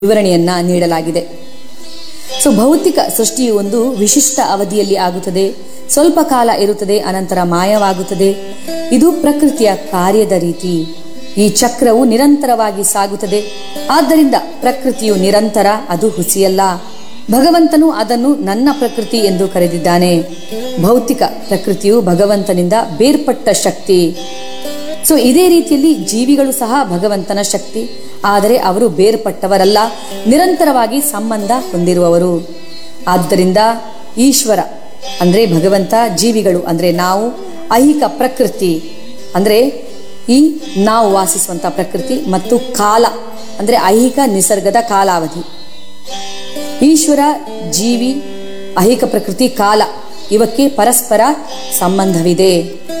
ವಿವರಣೆಯನ್ನ ನೀಡಲಾಗಿದೆ ಸೊ ಭೌತಿಕ ಸೃಷ್ಟಿಯು ಒಂದು ವಿಶಿಷ್ಟ ಅವಧಿಯಲ್ಲಿ ಆಗುತ್ತದೆ ಸ್ವಲ್ಪ ಕಾಲ ಇರುತ್ತದೆ ಅನಂತರ ಮಾಯವಾಗುತ್ತದೆ ಇದು ಪ್ರಕೃತಿಯ ಕಾರ್ಯದ ರೀತಿ ಈ ಚಕ್ರವು ನಿರಂತರವಾಗಿ ಸಾಗುತ್ತದೆ ಆದ್ದರಿಂದ ಪ್ರಕೃತಿಯು ನಿರಂತರ ಅದು ಹುಸಿಯಲ್ಲ ಭಗವಂತನು ಅದನ್ನು ನನ್ನ ಪ್ರಕೃತಿ ಎಂದು ಕರೆದಿದ್ದಾನೆ ಭೌತಿಕ ಪ್ರಕೃತಿಯು ಭಗವಂತನಿಂದ ಬೇರ್ಪಟ್ಟ ಶಕ್ತಿ ಸೊ ಇದೇ ರೀತಿಯಲ್ಲಿ ಜೀವಿಗಳು ಸಹ ಭಗವಂತನ ಶಕ್ತಿ ಆದರೆ ಅವರು ಬೇರ್ಪಟ್ಟವರಲ್ಲ ನಿರಂತರವಾಗಿ ಸಂಬಂಧ ಹೊಂದಿರುವವರು ಆದ್ದರಿಂದ ಈಶ್ವರ ಅಂದ್ರೆ ಭಗವಂತ ಜೀವಿಗಳು ಅಂದ್ರೆ ನಾವು ಐಹಿಕ ಪ್ರಕೃತಿ ಅಂದ್ರೆ ಈ ನಾವು ವಾಸಿಸುವಂತ ಪ್ರಕೃತಿ ಮತ್ತು ಕಾಲ ಅಂದ್ರೆ ಐಹಿಕ ನಿಸರ್ಗದ ಕಾಲಾವಧಿ ಈಶ್ವರ ಜೀವಿ ಐಹಿಕ ಪ್ರಕೃತಿ ಕಾಲ ಇವಕ್ಕೆ ಪರಸ್ಪರ ಸಂಬಂಧವಿದೆ